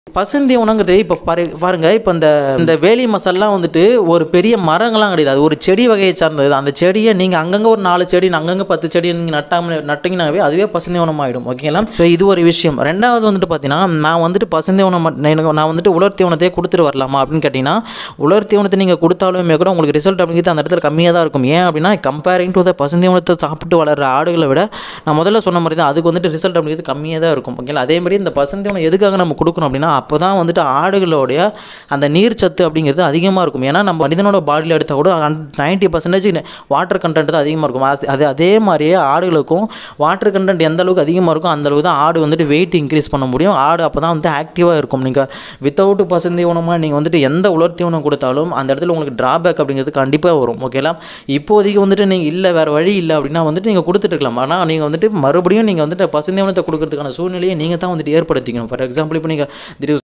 பசுந்தீவனங்கிறது இப்போ பாரு பாருங்க இப்போ இந்த இந்த வேலி மசாலாம் வந்துட்டு ஒரு பெரிய மரங்கள்லாம் கிடையாது அது ஒரு செடி வகையை சார்ந்தது அந்த செடியை நீங்கள் அங்கங்கே ஒரு நாலு செடி அங்கங்கே பத்து செடி நீங்கள் நட்டாமல் நட்டிங்கனாவே அதுவே பசுந்தீவனம் ஆகிடும் ஓகேங்களா ஸோ இது ஒரு விஷயம் ரெண்டாவது வந்துட்டு பார்த்தீங்கன்னா நான் வந்துட்டு பசுந்தீவனம் மட்- எனக்கு நான் வந்துட்டு உலர் தீவனத்தையே கொடுத்துட்டு வரலாமா அப்படின்னு கேட்டிங்கன்னா உலர் தீவனத்தை நீங்கள் கொடுத்தாலுமே கூட உங்களுக்கு ரிசல்ட் அப்படிங்கிறது அந்த இடத்துல கம்மியாக தான் இருக்கும் ஏன் அப்படின்னா கம்பேரிங் டு த பசுந்தீவனத்தை சாப்பிட்டு வளர்கிற ஆடுகளை விட நான் முதல்ல சொன்ன மாதிரி தான் அதுக்கு வந்துட்டு ரிசல்ட் அப்படிங்கிறது கம்மியாக தான் இருக்கும் ஓகேங்களா அதே மாதிரி இந்த பசுந்தீவனம் எதுக்காக நம்ம கொடுக்கணும் அப்படின்னா அப்போ தான் வந்துட்டு ஆடுகளுடைய அந்த நீர் சத்து அப்படிங்கிறது அதிகமாக இருக்கும் ஏன்னா நம்ம மனிதனோட பாடியில் எடுத்தால் கூட நைன்ட்டி பர்சன்டேஜ் வாட்டர் கண்டென்ட் தான் அதிகமாக இருக்கும் அது- அது அதே மாதிரியே ஆடுகளுக்கும் வாட்டர் கண்டென்ட் எந்த அளவுக்கு அதிகமாக இருக்கும் அந்த அளவுக்கு தான் ஆடு வந்துட்டு வெயிட் இன்க்ரீஸ் பண்ண முடியும் ஆடு அப்போ தான் வந்து ஆக்டிவாக இருக்கும் நீங்கள் வித்தவுட் பசுந்தீவனமாக நீங்கள் வந்துட்டு எந்த உலர் தீவனம் கொடுத்தாலும் அந்த இடத்துல உங்களுக்கு டிராபேக் அப்படிங்கிறது கண்டிப்பாக வரும் ஓகேலா இப்போதைக்கு வந்துட்டு நீங்கள் இல்லை வேறு வழி இல்லை அப்படின்னா வந்துட்டு நீங்கள் கொடுத்துட்டு இருக்கலாம் ஆனால் நீங்கள் வந்துட்டு மறுபடியும் நீங்கள் வந்துட்டு பசுந்தீவனத்தை கொடுக்கறதுக்கான சூழ்நிலையை நீங்கள் தான் வந்துட்டு ஏற்படுத்திக்கணும் ஃபார் எக்ஸாம்பிள் இப்போ நீங்கள்